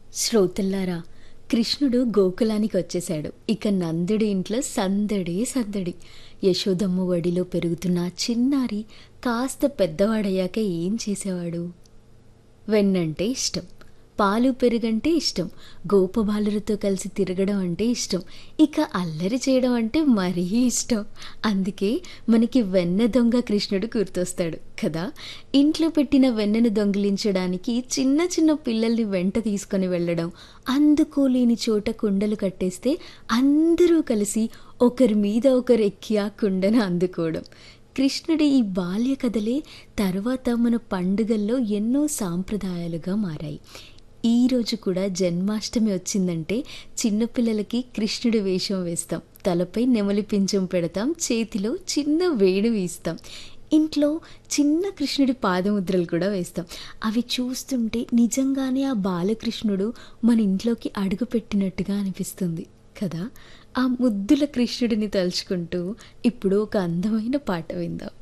శ్రోతల్లారా కృష్ణుడు గోకులానికి వచ్చేశాడు ఇక నందుడి ఇంట్లో సందడి సందడి యశోదమ్మ వడిలో పెరుగుతున్న ఆ చిన్నారి కాస్త పెద్దవాడయ్యాక ఏం చేసేవాడు వెన్నంటే ఇష్టం పాలు పెరుగంటే ఇష్టం గోపబాలులతో కలిసి తిరగడం అంటే ఇష్టం ఇక అల్లరి చేయడం అంటే మరీ ఇష్టం అందుకే మనకి వెన్న దొంగ కృష్ణుడు గుర్తొస్తాడు కదా ఇంట్లో పెట్టిన వెన్నను దొంగిలించడానికి చిన్న చిన్న పిల్లల్ని వెంట తీసుకొని వెళ్ళడం అందుకోలేని చోట కుండలు కట్టేస్తే అందరూ కలిసి ఒకరి మీద ఒకరు ఎక్కి ఆ కుండను అందుకోవడం కృష్ణుడి ఈ బాల్య కథలే తర్వాత మన పండుగల్లో ఎన్నో సాంప్రదాయాలుగా మారాయి ఈ రోజు కూడా జన్మాష్టమి వచ్చిందంటే చిన్నపిల్లలకి కృష్ణుడి వేషం వేస్తాం తలపై నెమలి పింఛం పెడతాం చేతిలో చిన్న వేణు వీస్తాం ఇంట్లో చిన్న కృష్ణుడి పాదముద్రలు కూడా వేస్తాం అవి చూస్తుంటే నిజంగానే ఆ బాలకృష్ణుడు మన ఇంట్లోకి అడుగు పెట్టినట్టుగా అనిపిస్తుంది కదా ఆ ముద్దుల కృష్ణుడిని తలుచుకుంటూ ఇప్పుడు ఒక అందమైన పాట విందాం